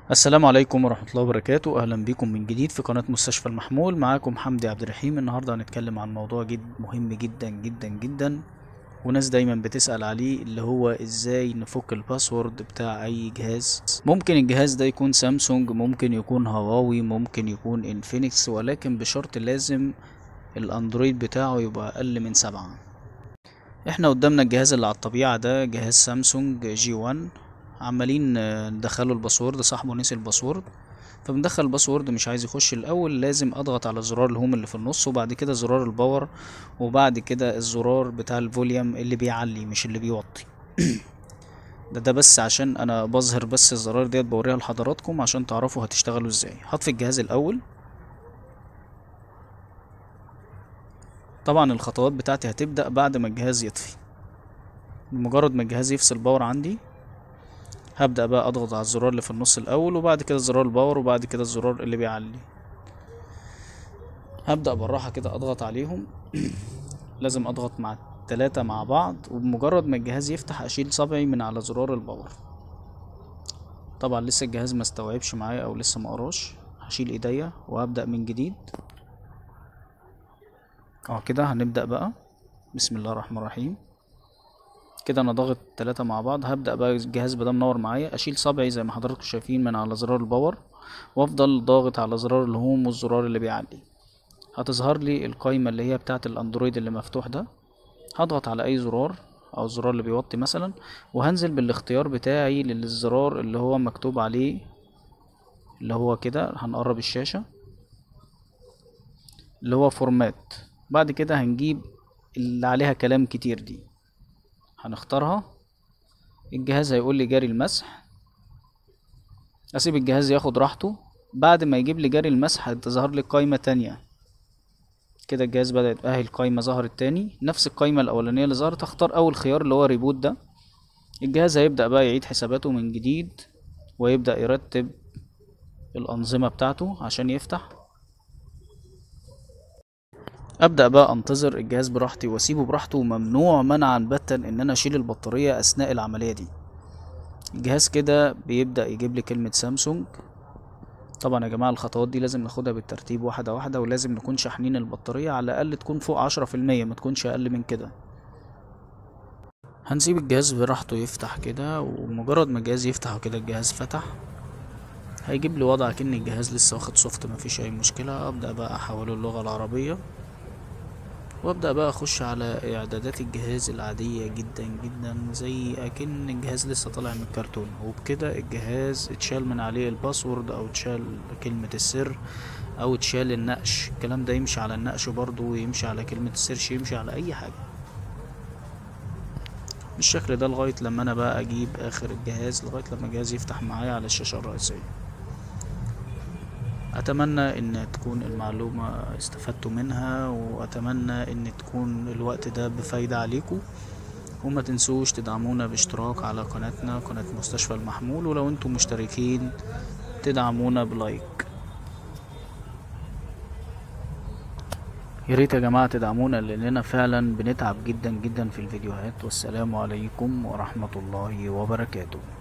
السلام عليكم ورحمة الله وبركاته أهلا بكم من جديد في قناة مستشفى المحمول معاكم حمدي عبد الرحيم النهاردة هنتكلم عن موضوع جد مهم جدا جدا جدا وناس دايما بتسأل عليه اللي هو ازاي نفك الباسورد بتاع اي جهاز ممكن الجهاز ده يكون سامسونج ممكن يكون هواوي ممكن يكون انفينكس ولكن بشرط لازم الاندرويد بتاعه يبقى اقل من سبعة احنا قدامنا الجهاز اللي على الطبيعة ده جهاز سامسونج جي 1 عمالين آه، ندخله الباسورد صاحبه نسي الباسورد فبندخل الباسورد مش عايز يخش الاول لازم اضغط على زرار الهوم اللي في النص وبعد كده زرار الباور وبعد كده الزرار بتاع الفوليوم اللي بيعلي مش اللي بيوطي ده ده بس عشان انا بظهر بس الزرار ديت بوريها لحضراتكم عشان تعرفوا هتشتغلوا ازاي هطفي الجهاز الاول طبعا الخطوات بتاعتي هتبدأ بعد ما الجهاز يطفي بمجرد ما الجهاز يفصل باور عندي هبدأ بقى اضغط على الزرار اللي في النص الاول وبعد كده زرار الباور وبعد كده الزرار اللي بيعلي هبدأ بالراحة كده اضغط عليهم لازم اضغط مع التلاتة مع بعض وبمجرد ما الجهاز يفتح اشيل صبعي من على زرار الباور طبعا لسه الجهاز ما استوعبش معايا او لسه ما قراش هشيل ايديا وهبدأ من جديد اه كده هنبدأ بقى بسم الله الرحمن الرحيم كده انا ضاغط تلاتة مع بعض هبدأ بقى الجهاز بدأ منور معايا اشيل صبعي زي ما حضراتكم شايفين من على زرار الباور وافضل ضاغط على زرار الهوم والزرار اللي بيعلي هتظهر لي القايمة اللي هي بتاعة الاندرويد اللي مفتوح ده هضغط على اي زرار او الزرار اللي بيوطي مثلا وهنزل بالاختيار بتاعي للزرار اللي هو مكتوب عليه اللي هو كده هنقرب الشاشة اللي هو فورمات بعد كده هنجيب اللي عليها كلام كتير دي هنختارها الجهاز هيقول لي جاري المسح اسيب الجهاز ياخد راحته بعد ما يجيب لي جاري المسح هتظهر لي قائمة تانية كده الجهاز بدأ يتأهل القايمة ظهرت تاني نفس القايمة الأولانية اللي ظهرت اختار أول خيار اللي هو ريبوت ده الجهاز هيبدأ بقى يعيد حساباته من جديد ويبدأ يرتب الأنظمة بتاعته عشان يفتح ابدا بقى انتظر الجهاز براحتي واسيبه براحته وممنوع منعا باتا ان انا اشيل البطاريه اثناء العمليه دي الجهاز كده بيبدا يجيب لي كلمه سامسونج طبعا يا جماعه الخطوات دي لازم ناخدها بالترتيب واحده واحده ولازم نكون شاحنين البطاريه على الاقل تكون فوق عشرة في المية ما تكونش اقل من كده هنسيب الجهاز براحته يفتح كده ومجرد ما الجهاز يفتح وكده الجهاز فتح هيجيب لي وضع كأن الجهاز لسه واخد سوفت مفيش اي مشكله ابدا بقى احوله اللغه العربيه وابدا بقى اخش على اعدادات الجهاز العاديه جدا جدا زي اكن الجهاز لسه طالع من الكرتون وبكده الجهاز اتشال من عليه الباسورد او اتشال كلمه السر او اتشال النقش الكلام ده يمشي على النقش برضو ويمشي على كلمه السيرش يمشي على اي حاجه بالشكل ده لغايه لما انا بقى اجيب اخر الجهاز لغايه لما الجهاز يفتح معايا على الشاشه الرئيسيه اتمنى ان تكون المعلومة استفدتوا منها واتمنى ان تكون الوقت ده بفايدة عليكم وما تنسوش تدعمونا باشتراك على قناتنا قناة مستشفى المحمول ولو انتم مشتركين تدعمونا بلايك يا ريت يا جماعة تدعمونا لاننا فعلا بنتعب جدا جدا في الفيديوهات والسلام عليكم ورحمة الله وبركاته